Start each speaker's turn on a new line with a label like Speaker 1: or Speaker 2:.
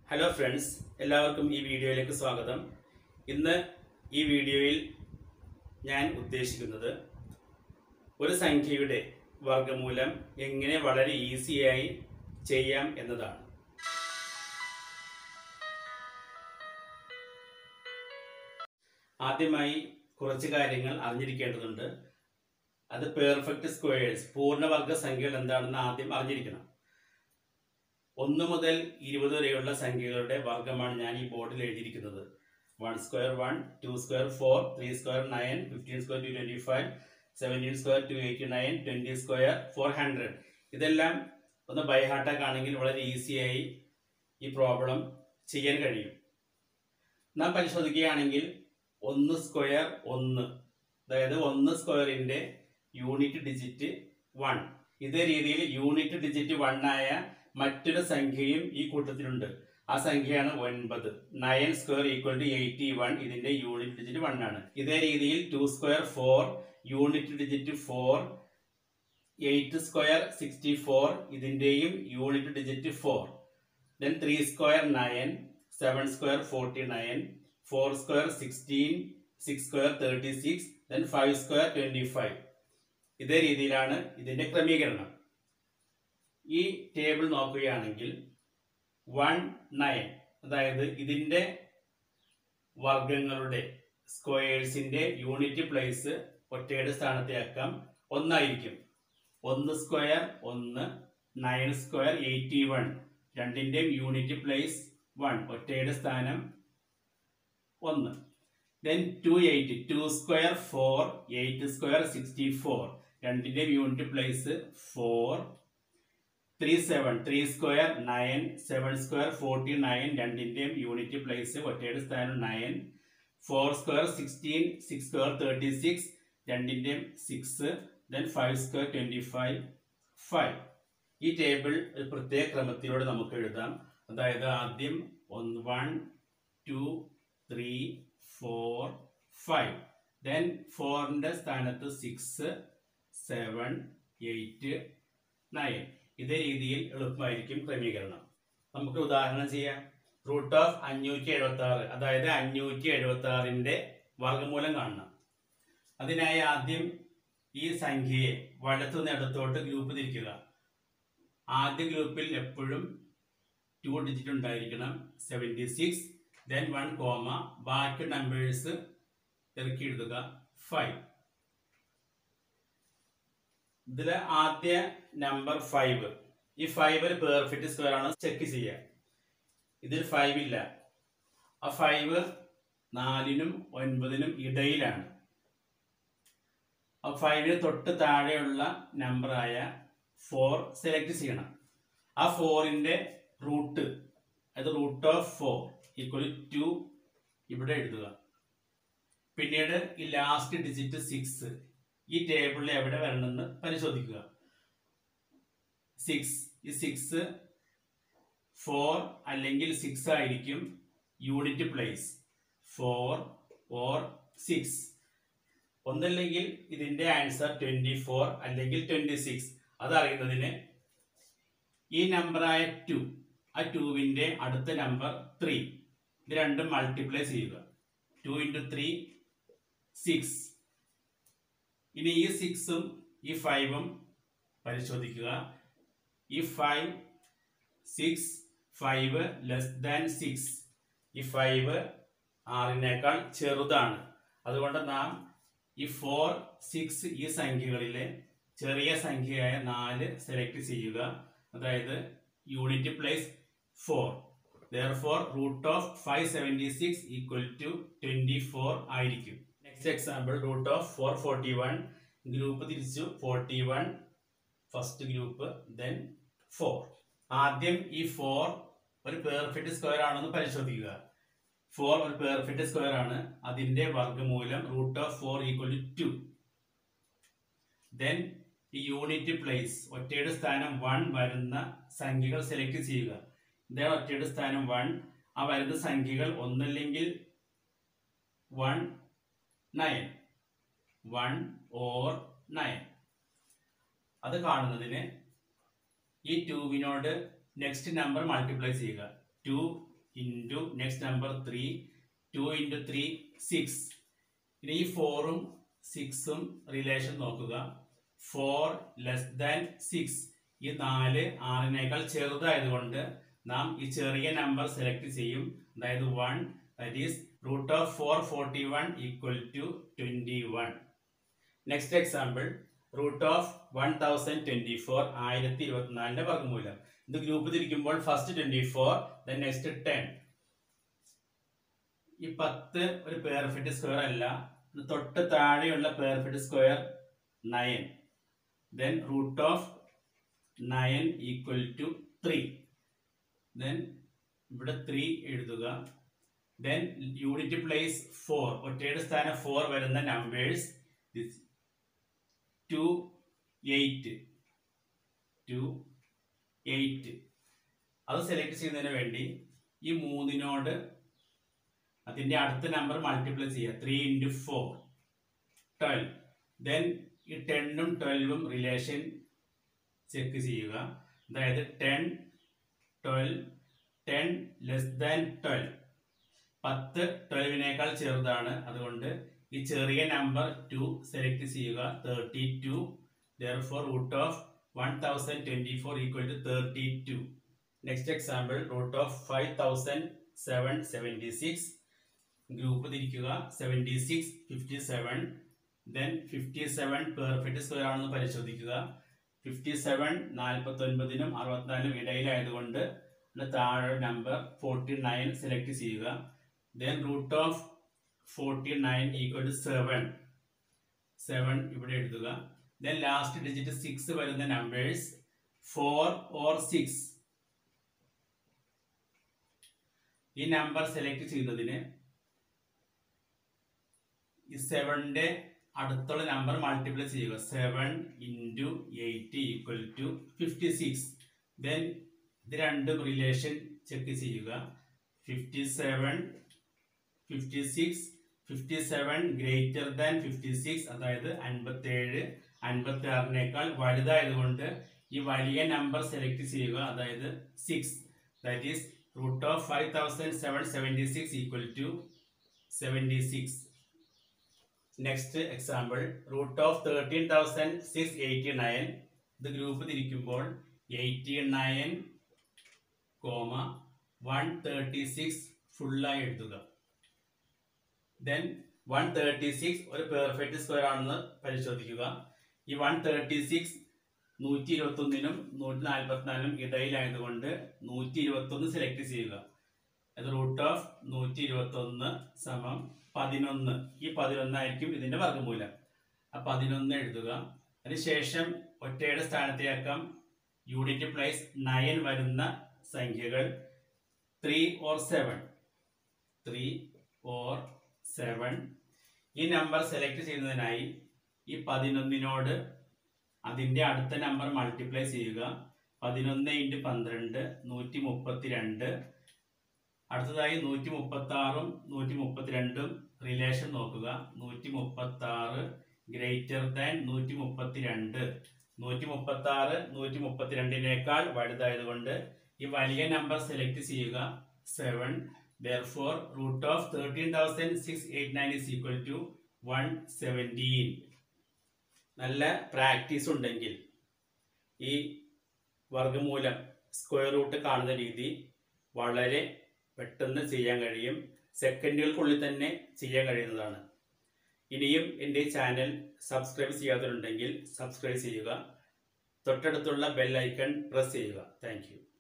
Speaker 1: hello friends എല്ലാവർക്കും ഈ വീഡിയോയിലേക്ക് സ്വാഗതം ഇന്ന് ഈ വീഡിയോയിൽ ഞാൻ ഉദ്ദേശിക്കുന്നത് ഒരു സംഖ്യയുടെ വർഗമൂലം എങ്ങനെ വളരെ ഈസിയായി ചെയ്യാം എന്നതാണ് ആദ്യമായി കുറച്ച് കാര്യങ്ങൾ അറിഞ്ഞിരിക്കേണ്ടതുണ്ട് അത് പെർഫെക്റ്റ് സ്ക്വയേഴ്സ് പൂർണ്ണവർഗ സംഖ്യകൾ എന്താണെന്ന് ആദ്യം അറിഞ്ഞിരിക്കണം ഒന്ന് മുതൽ ഇരുപത് വരെയുള്ള സംഖ്യകളുടെ വർഗമാണ് ഞാൻ ഈ ബോർഡിൽ എഴുതിയിരിക്കുന്നത് one square one two square four three square nine fifteen square two twenty five seventeen square two eighty nine twenty square four hundred ഇതെല്ലാം ഒന്ന് ബൈഹാർട്ടാക്ക് ആണെങ്കിൽ വളരെ ഈസിയായി ഈ പ്രോബ്ലം ചെയ്യാൻ കഴിയും നാം പരിശോധിക്കുകയാണെങ്കിൽ ഒന്ന് സ്ക്വയർ ഒന്ന് അതായത് ഒന്ന് സ്ക്വയറിൻ്റെ യൂണിറ്റ് ഡിജിറ്റ് വൺ ഇതേ രീതിയിൽ യൂണിറ്റ് ഡിജിറ്റ് വൺ ആയ മറ്റൊരു സംഖ്യയും ഈ കൂട്ടത്തിലുണ്ട് ആ സംഖ്യയാണ് ഒൻപത് nine square equal to eighty one ഇതിന്റെ യൂണിറ്റ് ഡിജിറ്റ് വൺ ആണ് ഇതേ രീതിയിൽ two square four unit digit four eight square sixty four ഇതിന്റെയും unit digit four then three square nine seven square forty nine four square sixteen six square thirty six then five square twenty five ഇതേ രീതിയിലാണ് ഇതിന്റെ ക്രമീകരണം ഈ table നോക്കുകയാണെങ്കിൽ one nine അതായത് ഇതിന്റെ വർഗങ്ങളുടെ സ്ക്വയേഴ്സിന്റെ unit place ഒറ്റയുടെ സ്ഥാനത്തേക്കാം ഒന്നായിരിക്കും ഒന്ന് സ്ക്വയർ ഒന്ന് നയൻ സ്ക്വയർ എയ്റ്റി വൺ രണ്ടിന്റെയും യൂണിറ്റ് പ്ലേസ് വൺ ഒറ്റയുടെ സ്ഥാനം ഒന്ന് then two eight two square four eight square sixty four രണ്ടിന്റെയും unit place four three seven three square nine seven square forty nine രണ്ടിന്റെയും unit place ഒറ്റയുടെ സ്ഥാനം nine four square sixteen six square thirty six രണ്ടിന്റെയും six then five square twenty five five ഈ table ഒരു പ്രത്യേക ക്രമത്തിലൂടെ നമുക്ക് എഴുതാം അതായത് ആദ്യം ഒന്ന് one two three four five then ഫോറിന്റെ സ്ഥാനത്ത് സിക്സ് സെവൻ എയ്റ്റ് നയൻ ഇതേ രീതിയിൽ എളുപ്പമായിരിക്കും ക്രമീകരണം നമുക്ക് ഉദാഹരണം ചെയ്യാം റൂട്ട് ഓഫ് അഞ്ഞൂറ്റി എഴുപത്തി ആറ് അതായത് അഞ്ഞൂറ്റി എഴുപത്തി ആറിന്റെ വർഗമൂലം കാണണം അതിനായി ആദ്യം ഈ സംഖ്യയെ വലത്തുനിന്ന് ഇടത്തോട്ട് ഗ്രൂപ്പ് തിരിക്കുക ആദ്യ ഗ്രൂപ്പിൽ എപ്പോഴും ടു ഡിജിറ്റ് ഉണ്ടായിരിക്കണം seventy six then one comma ബാക്കി നമ്പേഴ്സ് ഇറക്കി എഴുതുക ഫൈവ് ഇതിലെ ആദ്യ നമ്പർ ഫൈവ് ഈ ഫൈവ് ഒരു പെർഫെക്റ്റ് സ്ക്വയർ ആണ് ചെക്ക് ചെയ്യുക ഇതിൽ ഫൈവ് ഇല്ല ആ ഫൈവ് നാലിനും ഒൻപതിനും ഇടയിലാണ് ആ ഫൈവിന് തൊട്ട് താഴെയുള്ള നമ്പറായ ഫോർ സെലക്ട് ചെയ്യണം ആ ഫോറിന്റെ റൂട്ട് അത് root of four equal to ഇവിടെ എഴുതുക പിന്നീട് ഈ ലാസ്റ്റ് ഡിജിറ്റ് സിക്സ് ഈ ടേബിളിൽ എവിടെ വരണമെന്ന് പരിശോധിക്കുക സിക്സ് ഈ സിക്സ് ഫോർ അല്ലെങ്കിൽ സിക്സ് ആയിരിക്കും unit place four or six ഒന്നല്ലെങ്കിൽ ഇതിന്റെ ആൻസർ ട്വന്റി ഫോർ അല്ലെങ്കിൽ ട്വന്റി സിക്സ് അതറിയുന്നതിന് ഈ നമ്പറായ ടു ആ ടുവിന്റെ അടുത്ത നമ്പർ ത്രീ ഇത് രണ്ടും മൾട്ടിപ്ലൈ ചെയ്യുക ടു ഇൻറ്റു ത്രീ സിക്സ് ഇനി ഈ സിക്സും ഈ ഫൈവും പരിശോധിക്കുക ഈ five six five less than six ഈ ഫൈവ് ആറിനേക്കാൾ ചെറുതാണ് അതുകൊണ്ട് നാം ഈ ഫോർ സിക്സ് ഈ സംഖ്യകളിലെ ചെറിയ സംഖ്യയായ നാല് സെലക്ട് ചെയ്യുക അതായത് unit place four therefore root of five seventy six equal to twenty four ആയിരിക്കും next example root of four forty one group തിരിച്ചു forty one first group then four ആദ്യം ഈ four ഒരു പെർഫെക്റ്റ് സ്ക്വയർ ആണെന്ന് പരിശോധിക്കുക four ഒരു perfect square ആണ് അതിന്റെ വർഗമൂലം root of four equal to then ഈ യൂണിറ്റ് പ്ലേസ് ഒറ്റയുടെ സ്ഥാനം വൺ വരുന്ന സംഖ്യകൾ സെലക്ട് ചെയ്യുക ഇതാണ് ഒറ്റയുടെ സ്ഥാനം വൺ ആ വരുന്ന സംഖ്യകൾ ഒന്നല്ലെങ്കിൽ one nine one or nine അത് കാണുന്നതിന് ഈ ടുവിനോട് നെക്സ്റ്റ് നമ്പർ മൾട്ടിപ്ലൈ ചെയ്യുക two into next number three two into three six ഇനി ഈ ഫോറും സിക്സും റിലേഷൻ നോക്കുക ഫോർ ലെസ് ദാൻ സിക്സ് ഈ നാല് ആറിനേക്കാൾ ചെറുതായതുകൊണ്ട് നാം ഈ ചെറിയ നമ്പർ സെലക്ട് ചെയ്യും അതായത് one that is root of four forty one equal to twenty one next example root of one thousand twenty four ആയിരത്തി ഇരുപത്തിനാലിൻ്റെ വർഗ്ഗമൂലം ഇത് ഗ്രൂപ്പ് തിരിക്കുമ്പോൾ first twenty four then next ten ഈ പത്ത് ഒരു പെർഫെക്റ്റ് സ്ക്വയർ അല്ല ഇത് തൊട്ട് താഴെയുള്ള perfect square nine then root of nine equal to three then ഇവിടെ ത്രീ എഴുതുക ദെൻ യൂണിറ്റ് പ്ലേസ് ഫോർ ഒറ്റയുടെ സ്ഥാനം ഫോർ വരുന്ന numbers two eight to eight അത് സെലക്ട് ചെയ്യുന്നതിന് വേണ്ടി ഈ മൂന്നിനോട് അതിൻ്റെ അടുത്ത നമ്പർ മൾട്ടിപ്ലൈ ചെയ്യുക three into four twelve then ഈ ടെണ്ണും ട്വൽവും റിലേഷൻ ചെക്ക് ചെയ്യുക അതായത് ten twelve ten less than twelve പത്ത് ട്വൽവിനേക്കാൾ ചെറുതാണ് അതുകൊണ്ട് ഈ ചെറിയ നമ്പർ ടു സെലക്ട് ചെയ്യുക thirty two therefore root of one thousand twenty four equal to thirty two next example root of five thousand seven seventy six group തിരിക്കുക seventy six fifty seven then fifty seven perfect square ആണെന്ന് പരിശോധിക്കുക fifty seven നാൽപ്പത്തി ഒൻപതിനും അറുപത്തിനാലിനും ഇടയിലായതുകൊണ്ട് അതിന് താഴെ number forty nine select ചെയ്യുക then root of forty nine equal to seven seven ഇവിടെ എഴുതുക ദെൻ ലാസ്റ്റ് ഡിജിറ്റ് സിക്സ് വരുന്ന നമ്പേഴ്സ് ഫോർ ഓർ സിക്സ് ഈ നമ്പർ സെലക്ട് ചെയ്യുന്നതിന് ഈ സെവന്റെ അടുത്തുള്ള നമ്പർ മൾട്ടിപ്ലൈ ചെയ്യുക seven into eight equal to fifty six then ഇത് രണ്ടും റിലേഷൻ ചെക്ക് ചെയ്യുക fifty seven fifty six fifty seven greater than fifty six അതായത് അൻപത്തേഴ് അൻപത്തി ആറിനേക്കാൾ വലുതായതുകൊണ്ട് ഈ വലിയ നമ്പർ സെലക്ട് ചെയ്യുക അതായത് six that is root of five thousand seven seventy six equal to seventy six next example root of thirteen thousand six eighty nine ഇത് group തിരിക്കുമ്പോൾ eighty nine comma one thirty six ഫുള്ളായി എഴുതുക then one thirty six ഒരു perfect square ആണെന്ന് പരിശോധിക്കുക ഈ one thirty six നൂറ്റി ഇരുപത്തൊന്നിനും നൂറ്റി നാൽപ്പത്തിനാലിനും ഇടയിലായതുകൊണ്ട് നൂറ്റി ഇരുപത്തൊന്ന് സെലക്ട് ചെയ്യുക അത് റൂട്ട് ഓഫ് നൂറ്റി ഇരുപത്തൊന്ന് സമം പതിനൊന്ന് ഈ പതിനൊന്നായിരിക്കും ഇതിന്റെ വർഗ്ഗമൂലം ആ പതിനൊന്ന് എഴുതുക അതിനുശേഷം ഒറ്റയുടെ സ്ഥാനത്തേക്കാം യൂണിറ്റ് പ്ലേസ് നയൻ വരുന്ന സംഖ്യകൾ three or seven three or seven ഈ നമ്പർ സെലക്ട് ചെയ്യുന്നതിനായി ഈ പതിനൊന്നിനോട് അതിൻ്റെ അടുത്ത നമ്പർ മൾട്ടിപ്ലൈ ചെയ്യുക പതിനൊന്ന് ഇൻറ്റു പന്ത്രണ്ട് നൂറ്റി മുപ്പത്തി രണ്ട് അടുത്തതായി നൂറ്റി മുപ്പത്തി ആറും നൂറ്റി മുപ്പത്തിരണ്ടും റിലേഷൻ നോക്കുക നൂറ്റി മുപ്പത്തി ആറ് ഗ്രേറ്റർ ദാൻ നൂറ്റി മുപ്പത്തി രണ്ട് നൂറ്റി മുപ്പത്തി ആറ് നൂറ്റി മുപ്പത്തിരണ്ടിനേക്കാൾ വലുതായതുകൊണ്ട് ഈ വലിയ നമ്പർ സെലക്ട് ചെയ്യുക seven therefore root of thirteen thousand six eight nine is equal to one seventeen നല്ല പ്രാക്ടീസ് ഉണ്ടെങ്കിൽ ഈ വർഗമൂലം സ്ക്വയർ റൂട്ട് കാണുന്ന രീതി വളരെ പെട്ടെന്ന് ചെയ്യാൻ കഴിയും സെക്കൻഡുകൾക്കുള്ളിൽ തന്നെ ചെയ്യാൻ കഴിയുന്നതാണ് ഇനിയും എൻ്റെ ചാനൽ സബ്സ്ക്രൈബ് ചെയ്യാത്തവരുണ്ടെങ്കിൽ സബ്സ്ക്രൈബ് ചെയ്യുക തൊട്ടടുത്തുള്ള ബെൽ ഐക്കൺ പ്രസ് ചെയ്യുക താങ്ക്